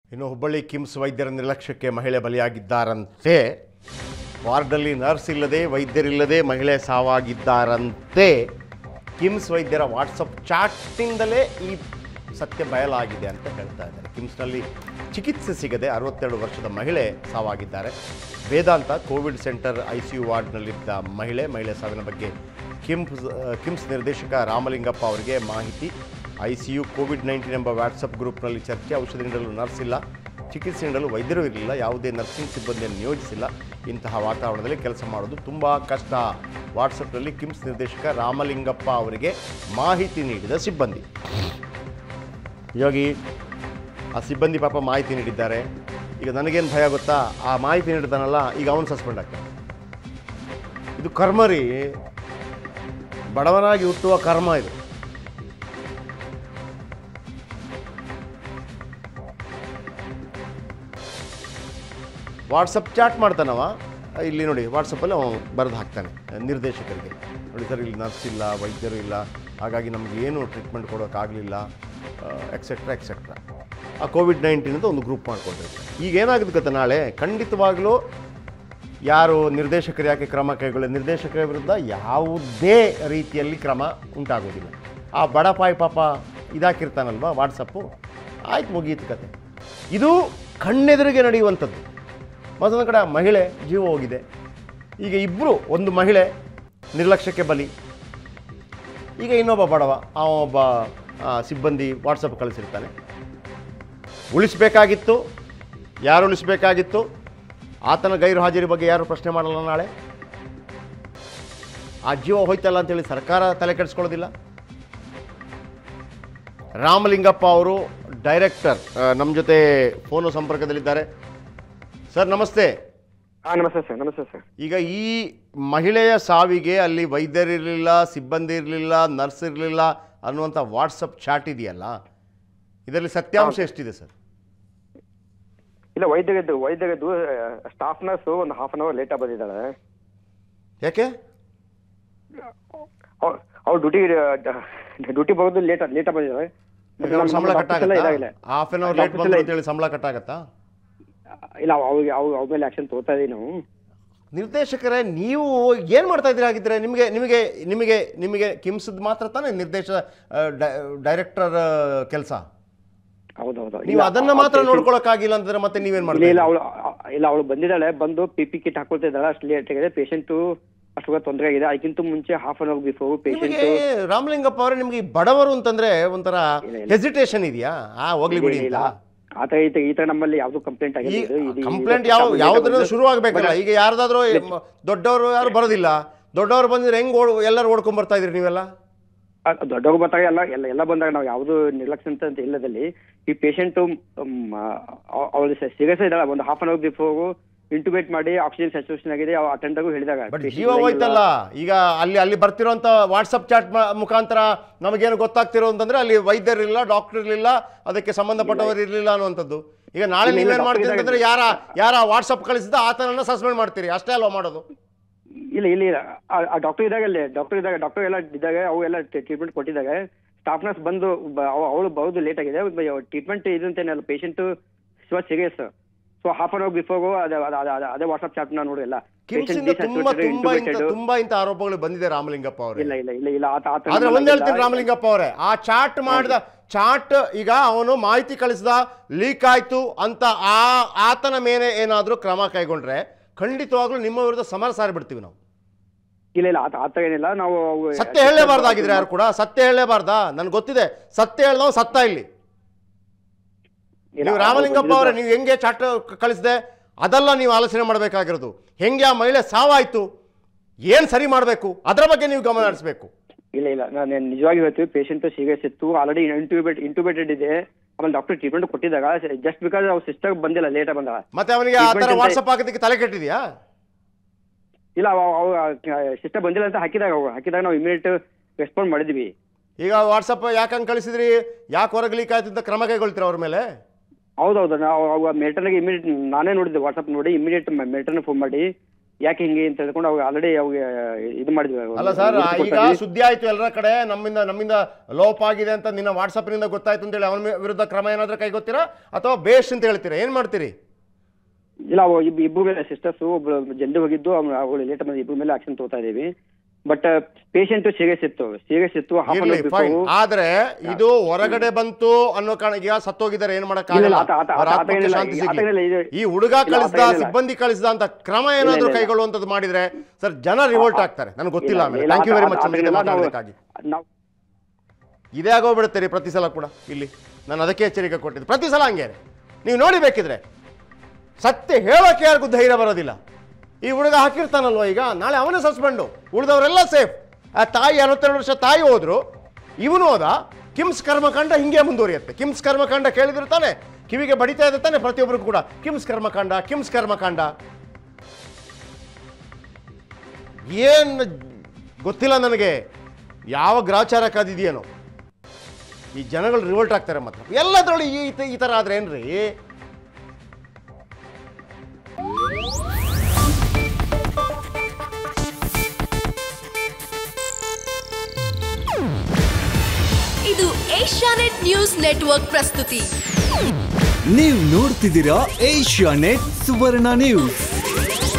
ಇನ್ನು ಹುಬ್ಬಳ್ಳಿ ಕಿಮ್ಸ್ ವೈದ್ಯರ ನಿರ್ಲಕ್ಷ್ಯಕ್ಕೆ ಮಹಿಳೆ ಬಲಿಯಾಗಿದ್ದಾರಂತೆ ವಾರ್ಡಲ್ಲಿ ನರ್ಸ್ ಇಲ್ಲದೆ ವೈದ್ಯರಿಲ್ಲದೆ ಮಹಿಳೆ ಸಾವಾಗಿದ್ದಾರಂತೆ ಕಿಮ್ಸ್ ವೈದ್ಯರ ವಾಟ್ಸಪ್ ಚಾಟ್ನಿಂದಲೇ ಈ ಸತ್ಯ ಬಯಲಾಗಿದೆ ಅಂತ ಹೇಳ್ತಾ ಇದ್ದಾರೆ ಕಿಮ್ಸ್ನಲ್ಲಿ ಚಿಕಿತ್ಸೆ ಸಿಗದೆ ಅರವತ್ತೆರಡು ವರ್ಷದ ಮಹಿಳೆ ಸಾವಾಗಿದ್ದಾರೆ Vedanta covid center I C U ವಾರ್ಡ್ನಲ್ಲಿದ್ದ ಮಹಿಳೆ ಮಹಿಳೆ ಸಾವಿನ ಬಗ್ಗೆ ಕಿಮ್ಸ್ ಕಿಮ್ಸ್ ನಿರ್ದೇಶಕ ರಾಮಲಿಂಗಪ್ಪ ಅವರಿಗೆ ಮಾಹಿತಿ I C U covid nineteen ಎಂಬ ವಾಟ್ಸಪ್ ಗ್ರೂಪ್ನಲ್ಲಿ ಚರ್ಚೆ ಔಷಧಿ ನೀಡಲು ನರ್ಸ್ ಇಲ್ಲ ಚಿಕಿತ್ಸೆ ನೀಡಲು ವೈದ್ಯರು ಇರಲಿಲ್ಲ ಯಾವುದೇ ನರ್ಸಿಂಗ್ ಸಿಬ್ಬಂದಿಯನ್ನು ನಿಯೋಜಿಸಿಲ್ಲ ಇಂತಹ ವಾತಾವರಣದಲ್ಲಿ ಕೆಲಸ ಮಾಡೋದು ತುಂಬ ಕಷ್ಟ ವಾಟ್ಸಪ್ನಲ್ಲಿ ಕಿಮ್ಸ್ ನಿರ್ದೇಶಕ ರಾಮಲಿಂಗಪ್ಪ ಅವರಿಗೆ ಮಾಹಿತಿ ನೀಡಿದ ಸಿಬ್ಬಂದಿ ಹೀಗಾಗಿ ಆ ಸಿಬ್ಬಂದಿ ಪಾಪ ಮಾಹಿತಿ ನೀಡಿದ್ದಾರೆ ಈಗ ನನಗೇನು ಭಯ ಗೊತ್ತಾ ಆ ಮಾಹಿತಿ ನೀಡ್ತಾನಲ್ಲ ಈಗ ಅವನು ಸಸ್ಪೆಂಡ್ ಆಗ್ತಾನೆ ಇದು ಕರ್ಮ ರೀ ಬಡವನಾಗಿ ಹುಟ್ಟುವ ಕರ್ಮ ಇದು ವಾಟ್ಸಪ್ ಚಾಟ್ ಮಾಡ್ತಾನವ ಇಲ್ಲಿ ನೋಡಿ ವಾಟ್ಸಪ್ಪಲ್ಲಿ ಅವನು ಬರೆದು ಹಾಕ್ತಾನೆ ನಿರ್ದೇಶಕರಿಗೆ ನೋಡಿ ಸರ್ ಇಲ್ಲಿ ನರ್ಸ್ ಇಲ್ಲ ವೈದ್ಯರು ಇಲ್ಲ ಹಾಗಾಗಿ ನಮಗೆ ಏನು ಟ್ರೀಟ್ಮೆಂಟ್ ಕೊಡೋಕ್ಕಾಗಲಿಲ್ಲ ಎಕ್ಸೆಟ್ರಾ ಎಕ್ಸೆಟ್ರಾ ಆ ಕೋವಿಡ್ ನೈನ್ಟೀನ್ ಅಂತ ಒಂದು ಗ್ರೂಪ್ ಮಾಡ್ಕೊಂಡಿರ್ತಾರೆ ಈಗ ಏನಾಗುತ್ತೆ ಗೊತ್ತಾ ನಾಳೆ ಖಂಡಿತವಾಗಲೂ ಯಾರು ನಿರ್ದೇಶಕರು ಯಾಕೆ ಕ್ರಮ ಕೈಗೊಳ್ಳ ನಿರ್ದೇಶಕರ ವಿರುದ್ಧ ಯಾವುದೇ ರೀತಿಯಲ್ಲಿ ಕ್ರಮ ಉಂಟಾಗೋದಿಲ್ಲ ಆ ಬಡಪಾಯಿ ಪಾಪ ಇದಾಕಿರ್ತಾನಲ್ವ ವಾಟ್ಸಪ್ಪು ಆಯ್ತು ಮುಗೀತು ಕತೆ ಇದು ಕಣ್ಣೆದುರಿಗೆ ನಡೆಯುವಂಥದ್ದು ಮತ್ತೊಂದು ಕಡೆ ಆ ಮಹಿಳೆ ಜೀವ ಹೋಗಿದೆ ಈಗ ಇಬ್ಬರು ಒಂದು ಮಹಿಳೆ ನಿರ್ಲಕ್ಷ್ಯಕ್ಕೆ ಬಲಿ ಈಗ ಇನ್ನೊಬ್ಬ ಬಡವ ಆ ಒಬ್ಬ ಆ, ಸಿಬ್ಬಂದಿ ವಾಟ್ಸಪ್ ಕಳಿಸಿರ್ತಾನೆ ಉಳಿಸಬೇಕಾಗಿತ್ತು ಯಾರು ಉಳಿಸಬೇಕಾಗಿತ್ತು ಆತನ ಗೈರು ಹಾಜರಿ ಬಗ್ಗೆ ಯಾರು ಪ್ರಶ್ನೆ ಮಾಡಲ್ಲ ನಾಳೆ ಆ ಜೀವ ಹೋಯ್ತಲ್ಲ ಅಂತೇಳಿ ಸರ್ಕಾರ ತಲೆ ಕೆಡಿಸ್ಕೊಳ್ಳೋದಿಲ್ಲ ರಾಮಲಿಂಗಪ್ಪ ಅವರು ಡೈರೆಕ್ಟರ್ ನಮ್ಮ ಜೊತೆ ಫೋನು ಸಂಪರ್ಕದಲ್ಲಿದ್ದಾರೆ ಸರ್ ನಮಸ್ತೆ ಹಾ ನಮಸ್ತೆ ಸರ್ ನಮಸ್ತೆ ಸರ್ ಈಗ ಈ ಮಹಿಳೆಯ ಸಾವಿಗೆ ಅಲ್ಲಿ ವೈದ್ಯರಿರಲಿಲ್ಲ ಸಿಬ್ಬಂದಿ ಇರಲಿಲ್ಲ ನರ್ಸ್ ಇರಲಿಲ್ಲ ಅನ್ನುವಂಥ ವಾಟ್ಸಪ್ ಚಾಟ್ ಇದೆಯಲ್ಲ ಇದರಲ್ಲಿ ಸತ್ಯಾಂಶ ಎಷ್ಟಿದೆ ಸರ್ ಇಲ್ಲ ವೈದ್ಯರದ್ದು ವೈದ್ಯರದ್ದು ಸ್ಟಾಫ್ ನರ್ಸ್ ಒಂದು ಹಾಫ್ ಅನ್ ಅವರ್ ಲೇಟ್ ಆಗಿ ಬಂದಿದ್ದಾಳೆ ಯಾಕೆ ಅವ್ರು ಡ್ಯೂಟಿ ಡ್ಯೂಟಿ ಬರೋದು ಲೇಟ್ ಲೇಟ್ ಆಗಿ ಬಂದಿದ್ದಾಳೆ ಈಗ ಅವ್ರ ಸಂಬಳ Doctors ಎಲ್ಲ ಕಟ್ಟಾಗತ್ತಾ ಇದಾಗಿಲ್ಲ half an hour late Doctors ಬಂದ್ರು ಎಲ್ಲ ಅಂತೇಳಿ ಸಂಬಳ ಕಟ್ಟಾಗತ್ತಾ ಇಲ್ಲ ಅವ್ರಿಗೆ ಅವ್ರ ಅವ್ರ ಮೇಲೆ ಆಕ್ಷನ್ ತಗೋತಾ ಇದೀವಿ ನಾವು ನಿರ್ದೇಶಕರೇ ನೀವು ಏನು ಮಾಡ್ತಾ ಇದ್ದೀರಿ ಹಾಗಿದ್ರೆ ನಿಮಗೆ ನಿಮಗೆ ನಿಮಗೆ ನಿಮಗೆ ಕಿಮ್ಸದ್ ಮಾತ್ರ ತಾನೇ ನಿರ್ದೇಶ ಡೈರೆಕ್ಟರ್ ಕೆಲಸ ಹೌದೌದು ನೀವು ಅದನ್ನ ಮಾತ್ರ ನೋಡ್ಕೊಳಕ್ಕಾಗಿಲ್ಲ ಅಂತಂದ್ರೆ ಮತ್ತೆ ನೀವೇನ್ ಇಲ್ಲ ಮಾಡ್ತೀರಿ ಇಲ್ಲ ಅವಳು ಇಲ್ಲ ಅವಳು ಬಂದಿದ್ದಾಳೆ ಬಂದು ಪಿ ಪಿ ಕಿಟ್ ಹಾಕೊಳ್ತಾ ಇದ್ದಾಳೆ ಅಷ್ಟು ಲೇಟ್ ಆಗಿದೆ ಪೇಷಂಟು ಅಷ್ಟು ತೊಂದರೆ ಆಗಿದೆ ಅದಕ್ಕಿಂತ ಮುಂಚೆ half an hour before patient ನಿಮಗೆ ರಾಮಲಿಂಗಪ್ಪ ಅವರೇ ನಿಮಗೆ ಈ ಬಡವರು ಅಂತಂದ್ರೆ ಒಂಥರ ಇಲ್ಲ, ಇಲ್ಲ. ಹೆಸಿಟೇಷನ್ ಇದೆಯಾ ಆ ಹೋಗ್ಲಿ ಬಿಡಿ ಇಲ್ಲ ಅಂತ ಆ ಥರ ಈ ಥರ- ಈ ಥರ ನಮ್ಮಲ್ಲಿ ಯಾವ್ದು ಕಂಪ್ಲೇಂಟ್ ಈ ಆಗಿಲ್ಲ ಇದು- ಇದು- ಕಂಪ್ಲೇಂಟ್ ಇದು ಯಾವ late ಯಾವ್ದ್ರಿಂದ ಬಂದು- ಶುರು ಆಗ್ಬೇಕಲ್ಲ ಈಗ ಯಾರ್ದಾದ್ರೂ ದೊಡ್ಡವರು ಯಾರು ಬರೋದಿಲ್ಲ ದೊಡ್ಡವರು ಬಂದ್ರೆ ಹೆಂಗ್ ಓಡ್ ಎಲ್ಲರೂ ಓಡ್ಕೊಂಡ್ ಬರ್ತಾ ಇದ್ರಿ ನೀವೆಲ್ಲ ಅ- ದೊಡ್ಡವ್ರು ಬಂದಾಗ ಎಲ್ಲ ಎಲ್ಲ ಎಲ್ಲ ಬಂದಾಗ ನಾವು ಯಾವುದು ನಿರ್ಲಕ್ಷ್ಯ ಅಂತ ಅಂತ ಇಲ್ಲದಲ್ಲಿ ಈ ಪೇಷಂಟ್ ಅವಳು ಸೀರಿಯಸ್ ಇದ್ದಾಳೆ ಒಂದು half an hour before intubate ಮಾಡಿ ಆಕ್ಸಿಜನ್ ಸ್ಯಾಚುರೇಷನ್ ಆಗಿದೆ ಅವ್ರು ಅಟೆಂಡರ್ಗೂ ಹೇಳಿದಾಗ ಬಟ್ patient ಜೀವ ಇಲ್ಲ. ಹೋಯ್ತಲ್ಲ ಈಗ ಅಲ್ಲಿ ಅಲ್ಲಿ ಬರ್ತಿರೋಂಥ ವಾಟ್ಸಪ್ ಚಾಟ್ ಮುಖಾಂತರ ನಮಗೇನು ಗೊತ್ತಾಗ್ತಿರೋ ಅಂತಂದ್ರೆ ಅಲ್ಲಿ ವೈದ್ಯರು ಇರಲಿಲ್ಲ ಡಾಕ್ಟರ್ ಇರಲಿಲ್ಲ ಅದಕ್ಕೆ ಸಂಬಂಧಪಟ್ಟವರು ಇರಲಿಲ್ಲ ಅನ್ನುವಂಥದ್ದು ಈಗ ನಾಳೆ ಇಲ್ಲ, ಇಲ್ಲ, ನೀವೇನು doctor ಮಾಡ್ತೀರಿ ಇದ್ದಾರೆ. ಅಂತಂದ್ರೆ ಯಾರ ಯಾರ ವಾಟ್ಸಪ್ ಕಳಿಸಿದ ಆತನನ್ನ ಸಸ್ಪೆಂಡ್ ಮಾಡ್ತೀರಿ ಅಷ್ಟೇ ಅಲ್ವಾ ಮಾಡೋದು ಇಲ್ಲ ಇಲ್ಲ ಇಲ್ಲ ಆ- ಆ ಡಾಕ್ಟರ್ ಇದ್ದಾಗ ಅಲ್ಲಿ ಡಾಕ್ಟರ್ ಇದ್ದಾಗ ಡಾಕ್ಟರ್ ಎಲ್ಲ ಇದ್ದಾಗ ಅವು ಎಲ್ಲ ಟ್ರೀಟ್ಮೆಂಟ್ ಕೊಟ್ಟಿದ್ದಾಗ ಸ್ಟಾಫ್ ನರ್ಸ್ ಬಂದು ಬ- ಅವ- ಅವಳು ಬರೋದು ಲೇಟ್ ಆಗಿದೆ ಟ್ರೀಟ್ಮೆಂಟ್ ಇದಂತೇನಲ್ಲ patient Shiva serious so half an hour before ಅದೇ ಅದೇ- ಅದೇ- ಅದೇ ವಾಟ್ಸ್ಆಪ್ ಚಾಟ್ ನಾ ನೋಡಿಲ್ಲ ಕಿಮ್ಸಿಂದ ತುಂಬಾ ತುಂಬಾ ಇಂಥ ತುಂಬಾ ಇಂಥ ಆರೋಪಗಳು ಬಂದಿದೆ ರಾಮಲಿಂಗಪ್ಪ ಅವರೇ ಇಲ್ಲ ಇಲ್ಲ ಇಲ್ಲ ಇಲ್ಲ ಆತ ಆತ ಆದ್ರೆ ಒಂದ್ ಹೇಳ್ತೀನಿ ರಾಮಲಿಂಗಪ್ಪ ಅವರೇ ಆ ಚಾಟ್ ಮಾಡಿದ ಚಾಟ್ ಈಗ ಅವನು ಮಾಹಿತಿ ಕಳಿಸಿದ ಲೀಕ್ ಆಯ್ತು ಅಂತ ಆ ಆತನ ಮೇಲೆ ಏನಾದ್ರೂ ಕ್ರಮ ಕೈಗೊಂಡ್ರೆ ಖಂಡಿತವಾಗ್ಲೂ ನಿಮ್ಮ ವಿರುದ್ಧ ಸಮರ ಸಾರಿ ಬಿಡ್ತೀವಿ ನಾವು ಇಲ್ಲ ಇಲ್ಲ ಆತ ಆತ ಏನಿಲ್ಲ ನಾವು ಅವು- ಸತ್ಯ ಹೇಳಲೇಬಾರ್ದಾಗಿದ್ರೆ ಯಾರು ಕೂಡ ಸತ್ಯ ಹೇಳಲೇಬಾರ್ದಾ ನನ್ಗೆ ಗೊತ್ತಿದೆ ಸತ್ಯ ಹೇಳ್ದವ್ ಸತ್ತ ಇಲ್ಲಿ ಇಲ್ಲ, ನೀವು ಅವ್ರು ರಾಮಲಿಂಗಪ್ಪ ಅವರೇ ಬಂದಿದ್ದು- ನೀವು ಹೆಂಗೆ ಚಾಟ್ ಕಳಿಸಿದೆ ಅದೆಲ್ಲ ನೀವು ಆಲೋಚನೆ ಮಾಡಬೇಕಾಗಿರೋದು ಹೆಂಗೆ ಆ ಮಹಿಳೆ ಸಾವಾಯ್ತು ಏನ್ ಸರಿ ಮಾಡಬೇಕು ಅದರ ಬಗ್ಗೆ ನೀವು ಗಮನ ಹರಿಸಬೇಕು ಇಲ್ಲ ಇಲ್ಲ ನಾನು ನಿಜವಾಗಿ ಹೇಳ್ತೀವಿ ಪೇಷಂಟ್ ಸೀರಿಯಸ್ ಇತ್ತು ಆಲ್ರೆಡಿ ಇಂಟ್ಯೂಬೇಟ್ ಇಂಟ್ಯೂಬೇಟೆಡ್ ಇದೆ ಆಮೇಲೆ ಡಾಕ್ಟರ್ ಟ್ರೀಟ್ಮೆಂಟ್ ಕೊಟ್ಟಿದ್ದಾಗ ಜಸ್ಟ್ ಬಿಕಾಸ್ ಅವ್ರ ಸಿಸ್ಟರ್ ಬಂದಿಲ್ಲ ಲೇಟ್ ಬಂದಾಗ ಮತ್ತೆ ಅವನಿಗೆ ಆ ಥರ Treatment ಅಂತ- ವಾಟ್ಸಪ್ ಹಾಕೋದಕ್ಕೆ ತಲೆ ಕೆಟ್ಟಿದ್ಯಾ ಇಲ್ಲ ಸಿಸ್ಟರ್ ಬಂದಿಲ್ಲ ಅಂತ ಹಾಕಿದಾಗ ಅವ್ರು ಹಾಕಿದಾಗ ನಾವು ಇಮಿಡಿಯೇಟ್ ರೆಸ್ಪಾಂಡ್ ಮಾಡಿದ್ವಿ ಈಗ ವಾಟ್ಸಪ್ ಯಾಕಂಗೆ ಕಳಿಸಿದ್ರಿ ಯಾಕೆ ಹೊರಗೆ ಲೀಕ್ ಆಯ್ತು ಅಂತ ಕ್ರಮ ಕೈಗೊಳ್ತೀರಾ ಅವ್ರ ಮೇಲೆ ಹೌದೌದು ನಾವು ಮೆಲ್ಟನ್ಗೆ ಇಮಿಡಿಯೇಟ್ ನಾನೇ ನೋಡಿದ್ದೆ ವಾಟ್ಸಪ್ ನೋಡಿ ಇಮಿಡಿಯೇಟ್ ಮೆಲ್ಟನ್ ಫೋನ್ ಮಾಡಿ ಯಾಕೆ ಹಿಂಗೆ ಅಂತ ಹೇಳ್ಕೊಂಡು ಅವಾಗ ಆಲ್ರೆಡಿ ಅವಾಗ ಇದು ಮಾಡಿದ್ವಿ ಅವಾಗ. ಅಲ್ಲ ಸರ್ ನೋಟಿಸ್ ಈಗ ಕೊಟ್ಟಿದ್ವಿ. ಸುದ್ದಿ ಆಯ್ತು ಎಲ್ಲರ ಕಡೆ ನಮ್ಮಿಂದ ನಮ್ಮಿಂದ ಲೋಪ ಆಗಿದೆ ಅಂತ ನಿನ್ನ ವಾಟ್ಸಪ್ನಿಂದ ಗೊತ್ತಾಯ್ತು ಅಂತೇಳಿ ಅವನ ವಿರುದ್ಧ ಕ್ರಮ ಏನಾದ್ರೂ ಕೈಗೊತ್ತೀರಾ ಅಥವಾ ಬೇಷ್ ಅಂತ ಹೇಳ್ತೀರಾ ಏನ್ ಮಾಡ್ತೀರಿ ಇಲ್ಲ ಅವು ಇಬ್ ಇಬ್ಬರು ಮೇಲೆ ಸಿಸ್ಟರ್ಸ್ ಒಬ್ರು ಜಲ್ದಿ ಹೋಗಿದ್ದು ಅವ್ನು- ಅವಳು ಲೇಟ್ ಬಂದು ಇಬ್ಬರ ಮೇಲೆ ಆಕ್ಷನ್ ತಗೋತಾ ಇದೀವಿ ಬಟ್ ಪೇಷಂಟ್ ಸೀರಿಯಸ್ ಇತ್ತು ಸೀರಿಯಸ್ ಇತ್ತು ಹಾಫ್ ಇರ್ಲಿ ಫೈನ್ ಆದ್ರೆ ಇದು ಹೊರಗಡೆ ಬಂತು ಅನ್ನೋ ಕಾರಣ ಈಗ ಸತ್ತೋಗಿದ್ದಾರೆ ಏನ್ ಮಾಡಕ್ ಇಲ್ಲ, ಆತ- ಆತ- ಆತ- ಆತ ಏನಿಲ್ಲ, ಆತ ಏನಿಲ್ಲ, ಇದು- ಈ ಹುಡುಗ ಇಲ್ಲ, ಆತ ಕಳಿಸ್ದ ಏನಿಲ್ಲ. ಸಿಬ್ಬಂದಿ ಕಳಿಸ್ದ ಅಂತ ಕ್ರಮ ಏನಾದ್ರೂ ಇಲ್ಲ. ಕೈಗೊಳ್ಳುವಂತದ್ದು ಮಾಡಿದ್ರೆ ಸರ್ ಜನ ರಿವೋಲ್ಟ್ ಆಗ್ತಾರೆ ನನಗೆ ಗೊತ್ತಿಲ್ಲ ಆಮೇಲೆ ಥ್ಯಾಂಕ್ ಯು ವೆರಿ ಮಚ್ ಮಾತಾಡೋದಕ್ಕಾಗಿ ನಾವು ಇದೇ ಆಗೋಗ್ಬಿಡುತ್ತೆ ರೀ ಪ್ರತಿ ಸಲ ಕೂಡ ಇಲ್ಲಿ ನಾನು ಅದಕ್ಕೆ ಎಚ್ಚರಿಕೆ ಕೊಟ್ಟಿದ್ದೆ ಪ್ರತಿ ಸಲ ಹಂಗೆ ನೀವು ನೋಡಿ ಬೇಕಿದ್ರೆ ಸತ್ಯ ಹೇಳೋಕೆ ಯಾರಿಗೂ ಧೈರ್ಯ ಬರೋದಿಲ್ಲ ಈ ಹುಡುಗ ಹಾಕಿರ್ತಾನಲ್ವ ಈಗ ನಾಳೆ ಅವನೇ ಸಸ್ಪೆಂಡು ಉಳಿದವರೆಲ್ಲ ಸೇಫ್ ಆ ತಾಯಿ ಅರವತ್ತೆರಡು ವರ್ಷ ತಾಯಿ ಹೋದ್ರು ಇವನು ಹೋದ ಕಿಮ್ಸ್ ಕರ್ಮಕಾಂಡ ಹಿಂಗೆ ಮುಂದುವರಿಯುತ್ತೆ ಕಿಮ್ಸ್ ಕರ್ಮಕಾಂಡ ಕೇಳಿದ್ರೆ ತಾನೆ ಕಿವಿಗೆ ಬಡಿತಾ ಇದೆ ತಾನೆ ಪ್ರತಿಯೊಬ್ಬರಿಗೂ ಕೂಡ ಕಿಮ್ಸ್ ಕರ್ಮಕಾಂಡ ಕಿಮ್ಸ್ ಕರ್ಮಕಾಂಡ ಏನ್ ಗೊತ್ತಿಲ್ಲ ನನಗೆ ಯಾವ ಗ್ರಾಚಾರ ಕಾದಿದೆಯೇನೋ ಈ ಜನಗಳು ರಿವೋಲ್ಟ್ ಆಗ್ತಾರೆ ಮಾತ್ರ ಎಲ್ಲದರೊಳಗೆ ಈ ಈ ಥರ ಆದ್ರೆ ಏನ್ರಿ ಇದು ಏಷ್ಯಾನೆಟ್ ನ್ಯೂಸ್ ನೆಟ್ವರ್ಕ್ ಪ್ರಸ್ತುತಿ ನೀವು ನೋಡ್ತಿದ್ದೀರಾ ಏಷ್ಯಾ ನೆಟ್ ಸುವರ್ಣ ನ್ಯೂಸ್